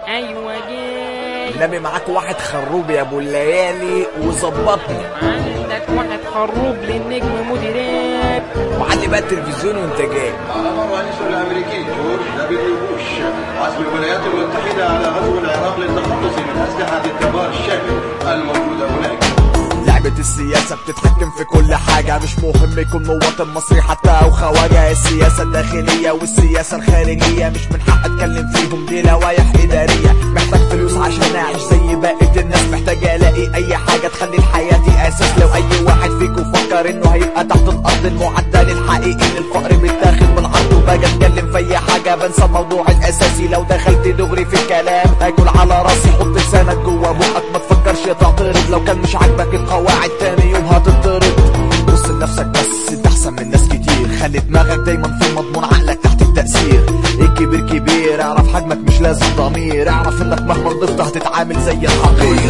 ايوه جاي لامي معاك واحد خروب يا ابو الليالي وظبطني عندك واحد خروب للنجم مديرات وعلي بقى التلفزيون وانت جاي أمر الرئيس الأمريكي جورج دبليو بوش عزم الولايات المتحدة على غزو العراق للتخلص من أسلحة الدمار الشامل الموجودة هناك لعبة السياسة بتتحكم في كل حاجة مش مهم يكون مواطن مصري حتى أو خواجة السياسة الداخلية والسياسة الخارجية مش من حق أتكلم فيهم دي لوايح إدارية محتاج فلوس عشان أعيش زي بقية الناس محتاج ألاقي أي حاجة تخلي الحياة دي أساس لو أي واحد فيكم فكر إنه هيبقى تحت الأرض المعدل الحقيقي للفقر بيتاخد من عرضه باجي أتكلم في أي حاجة بنسى الموضوع الأساسي لو دخلت دغري في الكلام هاكل على راسي حط لسانك جوا بقك ما تفكرش تعترض لو كان مش عاجبك القواعد تاني يوم هتطرد بص لنفسك بس انت احسن من ناس كتير خلي دماغك دايما في مضمون عقلك تحت التأثير الكبير كبير اعرف حجمك مش لازم ضمير اعرف انك مهما ضفت هتتعامل زي الحقير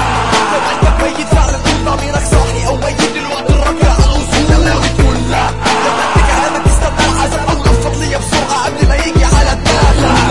لو قلبك ميت فعلا طول ضميرك صاحي او ميت دلوقتي الرجع على الوصول لو ناوي تقول لا لو انت كلامك تستنى العذاب او نفض ليا بسرعه قبل ما يجي على دماغك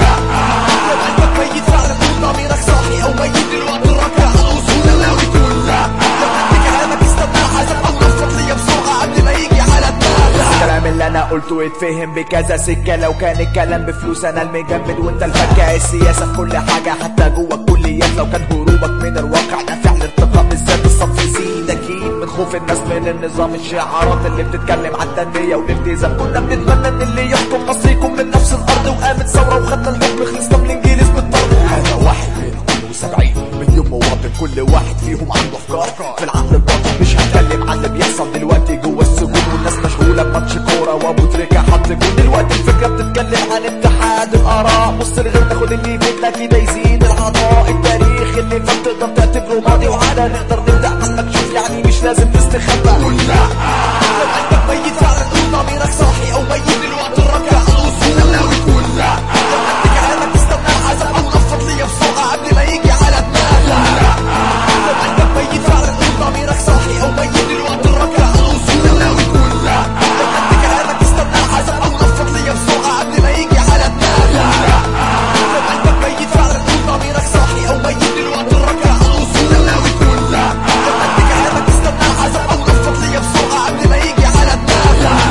لو قلبك ميت فعلا طول ضميرك صاحي او ميت دلوقتي الرجع على الوصول لو ناوي تقول لا لو انت كلامك تستنى العذاب او نفض ليا بسرعه قبل ما يجي على دماغك الكلام اللي انا قلته يتفهم بكذا سكه لو كان الكلام بفلوس انا المجمد وانت الفكه السياسه في كل حاجه حتى جوه الكليات لو كان هروبك من الواقع ده فعل ارتقاء بالذات الصف يزيد اكيد من خوف الناس من النظام الشعارات اللي بتتكلم عن التنميه والالتزام كنا بنتمنى ان اللي يحكم مصر يكون من نفس الارض وقامت ثوره وخدنا الحكم خلصنا من الانجليز بالطرد هذا واحد من 72 مليون مواطن كل واحد فيهم عنده افكار في العقل الباطن مش هتكلم عن اللي بيحصل دلوقتي جوه السجون والناس مشغوله بماتش كوره وابو تريكه حط جول دلوقتي الفكره بتتكلم عن اتحاد الاراء بص لغير تاخد اللي يفيدنا كده يزيد العطاء التاريخ اللي فات تقدر تعتبره ماضي وعادة نقدر نبدا عندك شوف يعني مش لازم تستخبى قول لا لو قلبك ميت فعلا قول ضميرك صاحي او ميت دلوقتي الرجع على الوصول لو ناوي تقول لا لو انت كلامك تستنى العذاب او نفض ليا بسرعه قبل ما يجي على دماغك لو قلبك ميت فعلا قول ضميرك صاحي او ميت دلوقتي الرجع على الوصول لو ناوي تقول لا لو انت كلامك تستنى العذاب او نفض ليا بسرعه قبل ما يجي على دماغك لو قلبك ميت فعلا قول ضميرك صاحي او ميت دلوقتي الرجع على الوصول لو ناوي تقول لا لو انت كلامك تستنى العذاب او نفض ليا بسرعه قبل ما يجي على دماغك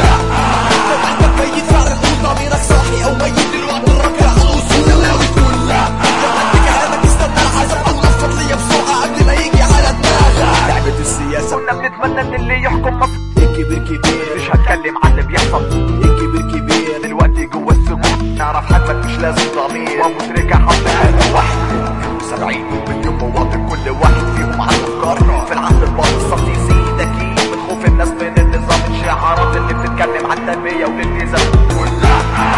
لو قلبك ميت فعلا قول ضميرك صاحي او ميت دلوقتي الرجع على الوصول لو ناوي تقول لا لو انت كلامك تستنى العذاب او نفض ليا بسرعه قبل ما يجي على دماغك لعبة السياسة كنا بنتمنى ان اللي يحكم مصر الكبير كبير مش هتكلم عن اللي بيحصل الكبير كبير دلوقتي جوه السجون نعرف حجمك مش لازم ضمير وابو تريكة حط هذا واحد 70 مليون مواطن كل واحد فيهم عنده افكار في العقل الباطن الصف يزيد اكيد من خوف الناس من النظام الشعارات اللي بتتكلم عن التنمية والالتزام قول لا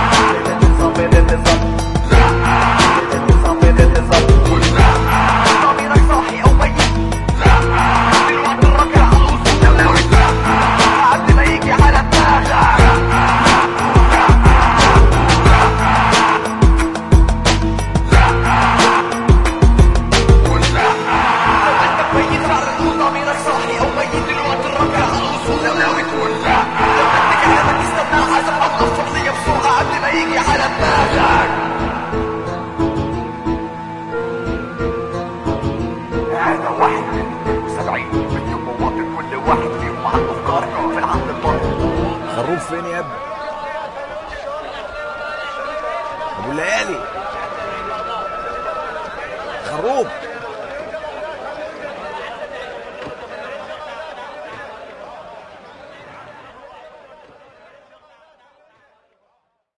النظام من النظام لا النظام من النظام قول لا ضميرك صاحي او ميت دلوقتي الرجع على الوصول لو ناوي لا قبل ما يجي على دماغك قول لا لو قلبك ميت فعلا قول ضميرك صاحي او ميت دلوقتي الرجع على الوصول لو ناوي تقول لا لو انت كلامك تستنى العذاب او نفض ليا بسرعه قبل ما يجي على دماغك هذا واحد من 70 مليون مواطن كل واحد فيهم عنده افكار في العقل الباطن خروف فين يا ابني؟ ابو الليالي خروب